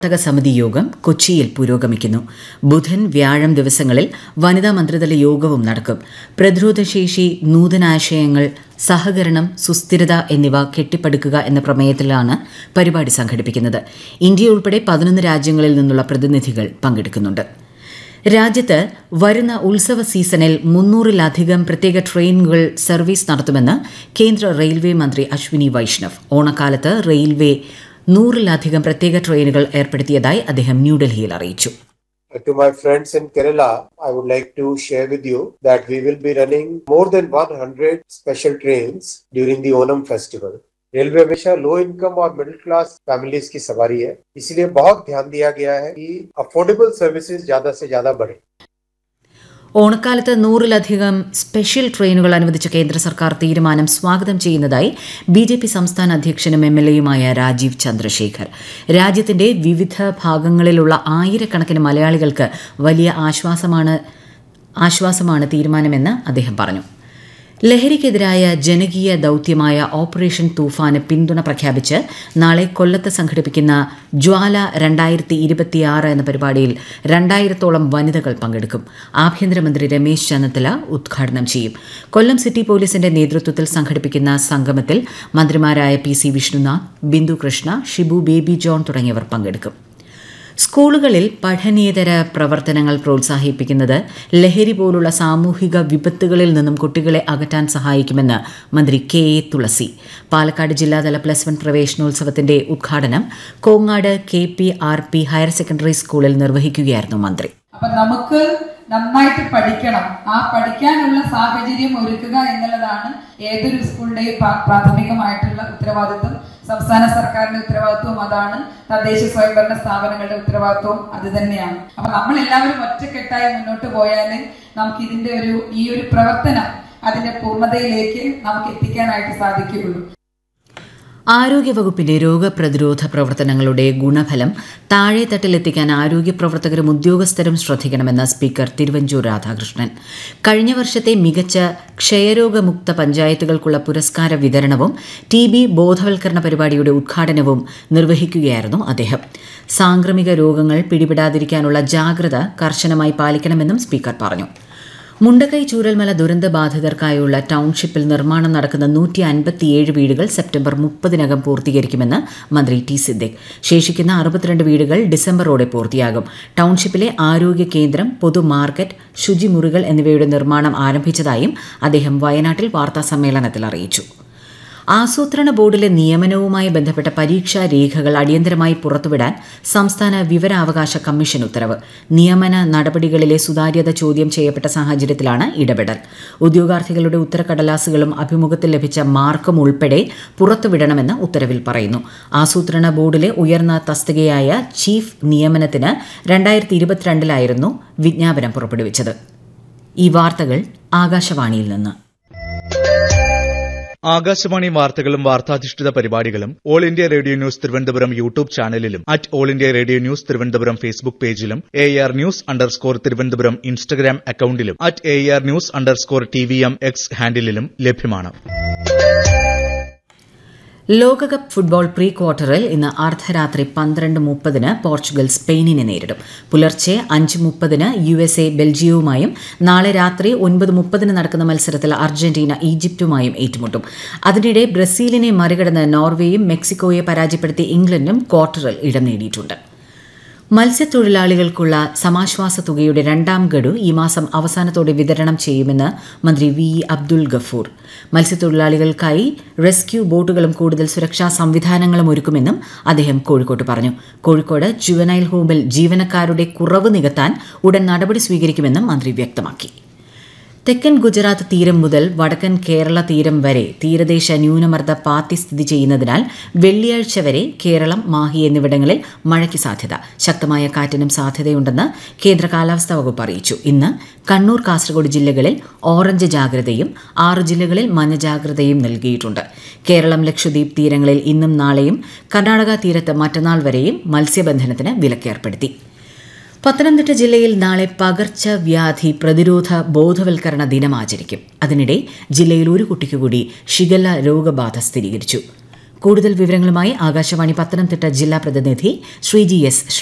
പ്രവർത്തക സമിതി യോഗം കൊച്ചിയിൽ പുരോഗമിക്കുന്നു ബുധൻ വ്യാഴം ദിവസങ്ങളിൽ വനിതാ മന്ത്രിതല യോഗവും നടക്കും പ്രതിരോധശേഷി നൂതനാശയങ്ങൾ സഹകരണം സുസ്ഥിരത എന്നിവ കെട്ടിപ്പടുക്കുക എന്ന പ്രമേയത്തിലാണ് പരിപാടി സംഘടിപ്പിക്കുന്നത് ഇന്ത്യ ഉൾപ്പെടെ പതിനൊന്ന് രാജ്യങ്ങളിൽ നിന്നുള്ള പ്രതിനിധികൾ പങ്കെടുക്കുന്നുണ്ട് രാജ്യത്ത് വരുന്ന ഉത്സവ സീസണിൽ മുന്നൂറിലധികം പ്രത്യേക ട്രെയിനുകൾ സർവീസ് നടത്തുമെന്ന് കേന്ദ്ര റെയിൽവേ മന്ത്രി അശ്വിനി വൈഷ്ണവ് ഓണക്കാലത്ത് റെയിൽവേ നൂറിലധികം പ്രത്യേക ട്രെയിനുകൾ ഏർപ്പെടുത്തിയതായി അദ്ദേഹം ന്യൂഡൽഹിയിൽ അറിയിച്ചു To my friends in Kerala, I would like to share with you that we will be running more than 100 special trains during the Onam festival. Railway हमेशा लो इनकम और मिडिल क्लास फैमिलीज की सवारी है इसलिए बहुत ध्यान दिया गया है कि अफोर्डेबल सर्विसेज ज्यादा से ज्यादा बढ़े ഓണക്കാലത്ത് നൂറിലധികം സ്പെഷ്യൽ ട്രെയിനുകൾ അനുവദിച്ച കേന്ദ്ര സർക്കാർ തീരുമാനം സ്വാഗതം ചെയ്യുന്നതായി ബി ജെ പി സംസ്ഥാന അധ്യക്ഷനും എം എൽ എയുമായ രാജീവ് ചന്ദ്രശേഖർ രാജ്യത്തിന്റെ വിവിധ ഭാഗങ്ങളിലുള്ള ആയിരക്കണക്കിന് മലയാളികൾക്ക് വലിയ ആശ്വാസമാണ് ആശ്വാസമാണ് തീരുമാനമെന്ന് അദ്ദേഹം പറഞ്ഞു ലഹരിക്കെതിരായ ജനകീയ ദൌത്യമായ ഓപ്പറേഷൻ തൂഫാന് പിന്തുണ പ്രഖ്യാപിച്ച് നാളെ കൊല്ലത്ത് സംഘടിപ്പിക്കുന്ന ജ്വാല രണ്ടായിരത്തി ഇരുപത്തിയാറ് എന്ന പരിപാടിയിൽ രണ്ടായിരത്തോളം വനിതകൾ പങ്കെടുക്കും ആഭ്യന്തരമന്ത്രി രമേശ് ചെന്നിത്തല ഉദ്ഘാടനം ചെയ്യും കൊല്ലം സിറ്റി പോലീസിന്റെ നേതൃത്വത്തിൽ സംഘടിപ്പിക്കുന്ന സംഗമത്തിൽ മന്ത്രിമാരായ പി സി വിഷ്ണുനാഥ് ബിന്ദു കൃഷ്ണ ഷിബു ബേബി ജോൺ തുടങ്ങിയവർ പങ്കെടുക്കും സ്കൂളുകളിൽ പഠനേതര പ്രവർത്തനങ്ങൾ പ്രോത്സാഹിപ്പിക്കുന്നത് ലഹരി പോലുള്ള സാമൂഹിക വിപത്തുകളിൽ നിന്നും കുട്ടികളെ അകറ്റാൻ സഹായിക്കുമെന്ന് മന്ത്രി കെ എ തുളസി പാലക്കാട് ജില്ലാതല പ്ലസ് വൺ പ്രവേശനോത്സവത്തിന്റെ ഉദ്ഘാടനം Kongad K P R P higher secondary സ്കൂളിൽ നിർവഹിക്കുകയായിരുന്നു മന്ത്രി അപ്പൊ നമുക്ക് നന്നായിട്ട് പഠിക്കണം ആ പഠിക്കാനുള്ള സാഹചര്യം ഒരുക്കുക എന്നുള്ളതാണ് ഏതൊരു സ്കൂളിന്റെയും പ്രാ- പ്രാഥമികമായിട്ടുള്ള ഉത്തരവാദിത്വം സംസ്ഥാന സർക്കാരിന്റെ ഉത്തരവാദിത്വം അതാണ് തദ്ദേശ സ്വയംഭരണ സ്ഥാപനങ്ങളുടെ ഉത്തരവാദിത്വം അത് തന്നെയാണ് അപ്പൊ നമ്മൾ എല്ലാവരും ഒറ്റക്കെട്ടായി മുന്നോട്ട് പോയാൽ നമുക്ക് ഇതിന്റെ ഒരു ഈ ഒരു പ്രവർത്തനം അതിന്റെ പൂർണ്ണതയിലേക്ക് നമുക്ക് എത്തിക്കാനായിട്ട് സാധിക്കുകയുള്ളൂ ആരോഗ്യവകുപ്പിന്റെ രോഗപ്രതിരോധ പ്രവർത്തനങ്ങളുടെ ഗുണഫലം താഴെത്തട്ടിലെത്തിക്കാൻ ആരോഗ്യ പ്രവർത്തകരും ഉദ്യോഗസ്ഥരും ശ്രദ്ധിക്കണമെന്ന് സ്പീക്കർ തിരുവഞ്ചൂർ രാധാകൃഷ്ണൻ കഴിഞ്ഞ വർഷത്തെ മികച്ച ക്ഷയരോഗമുക്ത പഞ്ചായത്തുകൾക്കുള്ള പുരസ്കാര വിതരണവും ടി ബി ബോധവൽക്കരണ പരിപാടിയുടെ ഉദ്ഘാടനവും നിർവഹിക്കുകയായിരുന്നു അദ്ദേഹം സാംക്രമിക രോഗങ്ങൾ പിടിപെടാതിരിക്കാനുള്ള ജാഗ്രത കർശനമായി പാലിക്കണമെന്നും സ്പീക്കർ പറഞ്ഞു മുണ്ടക്കൈ ചൂരൽമല ദുരന്ത ബാധിതർക്കായുള്ള ടൌൺഷിപ്പിൽ നിർമ്മാണം നടക്കുന്ന നൂറ്റി അൻപത്തിയേഴ് വീടുകൾ സെപ്റ്റംബർ മുപ്പതിനകം പൂർത്തീകരിക്കുമെന്ന് മന്ത്രി ടി സിദ്ദിഖ് ശേഷിക്കുന്ന അറുപത്തിരണ്ട് വീടുകൾ ഡിസംബറോടെ പൂർത്തിയാകും ടൌൺഷിപ്പിലെ ആരോഗ്യ കേന്ദ്രം പൊതു മാർക്കറ്റ് ശുചിമുറികൾ എന്നിവയുടെ നിർമ്മാണം ആരംഭിച്ചതായും അദ്ദേഹം വയനാട്ടിൽ വാർത്താസമ്മേളനത്തിൽ അറിയിച്ചു ആസൂത്രണ ബോർഡിലെ നിയമനവുമായി ബന്ധപ്പെട്ട പരീക്ഷാ രേഖകൾ അടിയന്തരമായി പുറത്തുവിടാൻ സംസ്ഥാന വിവരാവകാശ കമ്മീഷൻ ഉത്തരവ് നിയമന നടപടികളിലെ സുതാര്യത ചോദ്യം ചെയ്യപ്പെട്ട സാഹചര്യത്തിലാണ് ഇടപെടൽ ഉദ്യോഗാർത്ഥികളുടെ ഉത്തരക്കടലാസുകളും അഭിമുഖത്തിൽ ലഭിച്ച മാർക്കും ഉൾപ്പെടെ പുറത്തുവിടണമെന്ന് ഉത്തരവിൽ പറയുന്നു ആസൂത്രണ ബോർഡിലെ ഉയർന്ന തസ്തികയായ ചീഫ് നിയമനത്തിന് രണ്ടായിരത്തി ഇരുപത്തിരണ്ടിലായിരുന്നു വിജ്ഞാപനം പുറപ്പെടുവിച്ചത് ഈ വാർത്തകൾ ആകാശവാണിയിൽ നിന്ന് ആകാശവാണി വാർത്തകളും വാർത്താധിഷ്ഠിത പരിപാടികളും All India Radio news Thiruvananthapuram YouTube ചാനലിലും at All India Radio news Thiruvananthapuram Facebook പേജിലും A R news underscore Thiruvananthapuram Instagram അക്കൌണ്ടിലും at A R news underscore T V M X ഹാൻഡിലും ലഭ്യമാണ് ലോകകപ്പ് ഫുട്ബോൾ പ്രീ ക്വാർട്ടറിൽ ഇന്ന് അർദ്ധരാത്രി പന്ത്രണ്ട് മുപ്പതിന് പോർച്ചുഗൽ സ്പെയിനിനെ നേരിടും പുലർച്ചെ അഞ്ച് മുപ്പതിന് യു എസ് എ ബെൽജിയവുമായും നാളെ രാത്രി ഒൻപത് മുപ്പതിന് നടക്കുന്ന മത്സരത്തിൽ അർജന്റീന ഈജിപ്തുമായും ഏറ്റുമുട്ടും അതിനിടെ ബ്രസീലിനെ മറികടന്ന് നോർവേയും മെക്സിക്കോയെ പരാജയപ്പെടുത്തി ഇംഗ്ലണ്ടും ക്വാർട്ടറിൽ ഇടം നേടിയിട്ടുണ്ട് മത്സ്യത്തൊഴിലാളികൾക്കുള്ള സമാശ്വാസ തുകയുടെ രണ്ടാം ഗഡു ഈ മാസം അവസാനത്തോടെ വിതരണം ചെയ്യുമെന്ന് മന്ത്രി വി ഇ അബ്ദുൽ ഗഫൂർ മത്സ്യത്തൊഴിലാളികൾക്കായി റെസ്ക്യൂ ബോട്ടുകളും കൂടുതൽ സുരക്ഷാ സംവിധാനങ്ങളും ഒരുക്കുമെന്നും അദ്ദേഹം കോഴിക്കോട്ട് പറഞ്ഞു കോഴിക്കോട് ജുവനൈൽ ഹോമിൽ ജീവനക്കാരുടെ കുറവ് നികത്താൻ ഉടൻ നടപടി സ്വീകരിക്കുമെന്നും മന്ത്രി വ്യക്തമാക്കി തെക്കൻ ഗുജറാത്ത് തീരം മുതൽ വടക്കൻ കേരള തീരം വരെ തീരദേശ ന്യൂനമർദ്ദ പാത്തി സ്ഥിതി ചെയ്യുന്നതിനാൽ വെള്ളിയാഴ്ച വരെ കേരളം മാഹി എന്നിവിടങ്ങളിൽ മഴയ്ക്ക് സാധ്യത ശക്തമായ കാറ്റിനും സാധ്യതയുണ്ടെന്ന് കേന്ദ്ര കാലാവസ്ഥാ വകുപ്പ് അറിയിച്ചു ഇന്ന് കണ്ണൂർ കാസർഗോഡ് ജില്ലകളിൽ ഓറഞ്ച് ജാഗ്രതയും ആറ് ജില്ലകളിൽ മഞ്ഞ ജാഗ്രതയും നൽകിയിട്ടുണ്ട് കേരളം ലക്ഷദ്വീപ് തീരങ്ങളിൽ ഇന്നും നാളെയും കർണാടക തീരത്ത് മറ്റന്നാൾ വരെയും മത്സ്യബന്ധനത്തിന് വിലക്കേർപ്പെടുത്തി പത്തനംതിട്ട ജില്ലയിൽ നാളെ പകർച്ചവ്യാധി പ്രതിരോധ ബോധവൽക്കരണ ദിനം ആചരിക്കും അതിനിടെ ജില്ലയിൽ ഒരു കുട്ടിക്ക് കൂടി ഷിഗല്ല രോഗബാധ സ്ഥിരീകരിച്ചു കൂടുതൽ വിവരങ്ങളുമായി ആകാശവാണി പത്തനംതിട്ട ജില്ലാ പ്രതിനിധി ശ്രീജി എസ്